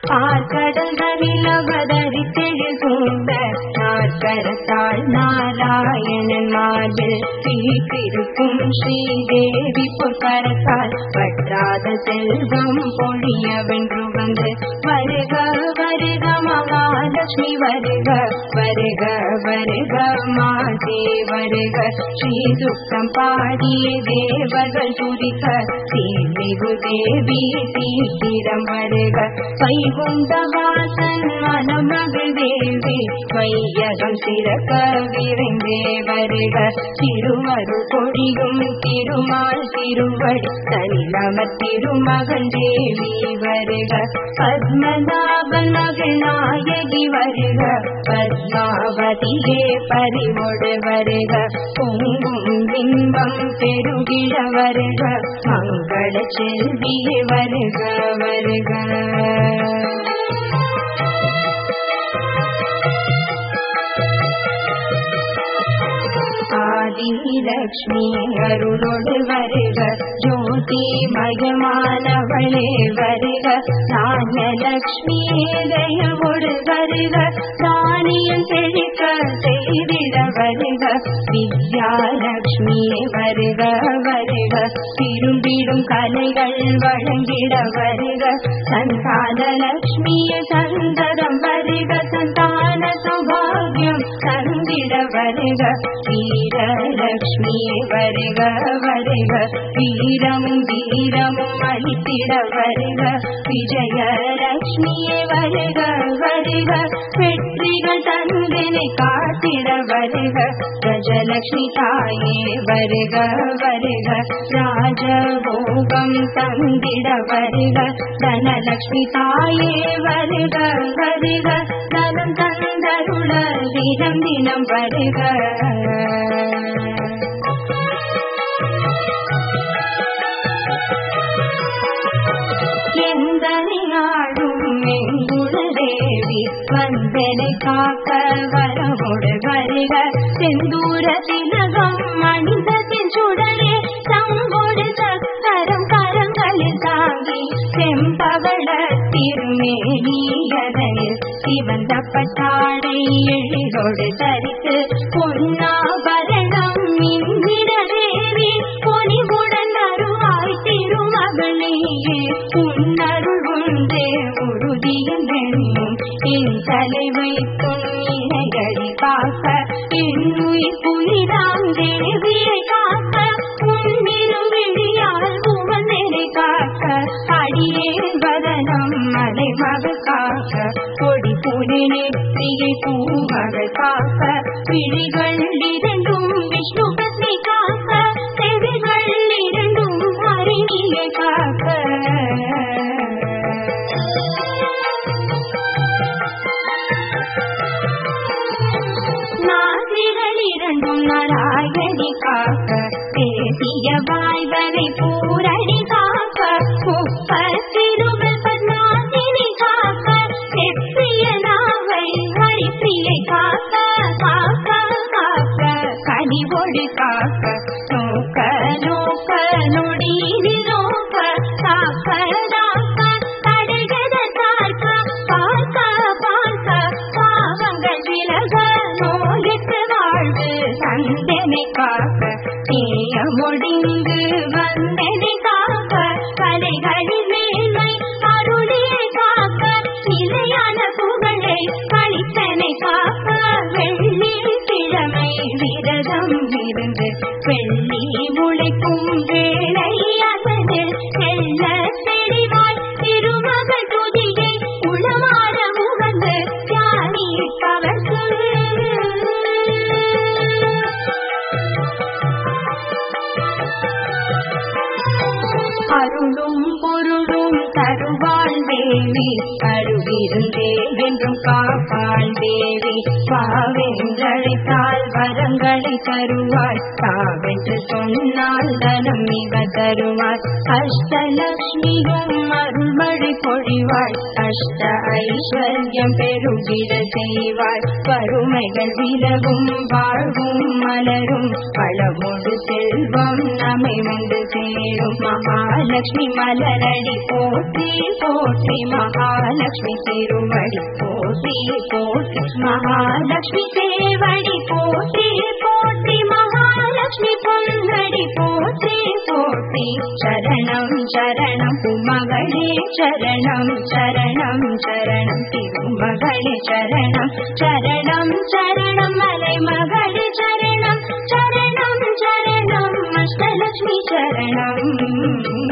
ஆர்கடல்களில் அவதரித்தெழில் சூழ்ந்த நாற்கரத்தாள் நாராயணன் மார்பில் வீற்றிருக்கும் ஸ்ரீதேவி பொற்கரத்தால் பற்றாத செல்வம் பொழிய வென்று வந்து வருக வருக மகாலட்சுமி வருக வருக வருக மாதே வருக ஸ்ரீ சுத்தம் பாடிய தேவர்கள் துதிக்க தீமிகு தேவி சீக்கிரம் வருக வைகுண்ட வாசன் மனமகள் தேவி வையகம் சிறக்க விரைந்தே வருக திருமருள் பொழியும் திருமால் திருவடி தனிலம திருமகன் தேவி வருக பத்மநாபன் மகள் நாயகி வருக பத்மாவதியே பறிமொடு வருக பொங்கும் இன்பம் பெருகிட வருக மங்கள செல்வியே வருக வருக ஆதிலக்ஷ்மி அருளோடு வருக ஜோதி மயமானவளே வருக தானலக்ஷ்மி தயவோடு வருக தானியம் செழிக்க செய்திட வருக வித்யாலக்ஷ்மி வருக வருக திரும்பிடும் கலைகள் வழங்கிட வருக சந்தான லக்ஷ்மிய சந்தரம் வருக சந்தான சௌபாகியம் தந்திட வருக வீரலக்ஷ்மியே வருக வருக வீரமும் வீரமும் அளித்திட வருக விஜயலக்ஷ்மியே வருக வருக வெற்றிகள் தந்தினை காத்திட வருக கஜலக்ஷ்மி தாயே வருக வருக ராஜபோகம் தந்திட வருக தனலக்ஷ்மி தாயே வருக வருக தனம் தந்தருள தினம் தினம் வருக எந்த நாடும் எங்குள தேவி வந்தனை காக்க வரமுடு வருக செந்தூர திலகம் மனித சுடரே சங்கொடு சக்கரம் கரங்களில் தாங்கி செம்பவள திருமேனியதனில் சிவந்த பட்டாடை எழிலோடு தரித்து பொன்னாபரணம் மின்னிட தேவி பொலிவுடன் அருவாய் திருமகளேயே உன்னருள் ஒன்றே உறுதியில் எண்ணும் என் தலை வைத்தும் இணைகளை காக்க என்னுயிர் புனிதாம் தேவியை காக்க உன்னிலும் விழியால் உவந்தனை காக்க அடியே வதனம் மலைமகள் காக்க கொடி புலி நெற்றியை பூமகள் காக்க விழிகள் இரண்டும் விஷ்ணு பத்னி காக்க செவிகள் இரண்டும் அறிஞியை காக்க நாசிகள் இரண்டும் நாராயணி காக்க பேசிய வாய்வரை பூரணி காக்க முப்பத்திருமல் பத்மாசினி காக்க செப்பிய நாவை ஹரிப்பிரியை காக்க காக்க காக்க கனிவொடு காக்க நோக்க நோக்க நொடியில் நோக்க காக்க காக்க தடைகத காக்க பார்க்க பார்க்க பாவங்கள் விலக நோயற்ற வாழ்வு சந்தனை காக்க தீய முடிந்து வந்தனை காக்க கலைகளின் மேன்மை அருளியை காக்க நிலையான புகழை கழித்தனை காக்க வெள்ளி கிழமை விரதம் இருந்து வெள்ளி முளைக்கும் வேளை அசது செல்ல தெளிவாய் திருமகள் துதியை உளமாற முகந்து தியானிப்பவர்க்கு அருளும் பொருளும் தருவாள் தேவி அருவிருந்தே என்றும் காப்பாள் தேவி பாவென்றழைத்தால் வரங்களை தருவாள் தாவென்று சொன்னால் தனம் இவ தருவாள் அஷ்டலக்ஷ்மியும் அருள்மழை பொழிவாள் அஷ்ட ஐஸ்வர்யம் பெருகிட செய்வாள் வறுமைகள் விலகும் வாழ்வும் மலரும் பழமொடு செல்வம் நம்மை வந்து சேரும் மகாலட்சுமி மலரடி போற்றி போற்றி மகாலட்சுமி திருவடி போற்றி போற்றி மகாலட்சுமி சேவடி போற்றி போற்றி மகாலட்சுமி பொன்னடி போற்றி போற்றி சரணம் சரணம் உமகளே சரணம் சரணம் சரணம் திருமகளே சரணம் சரணம் சரணம் மலை மகளே சரணம் சரணம் சரணம் அஷ்டலட்சுமி சரணம்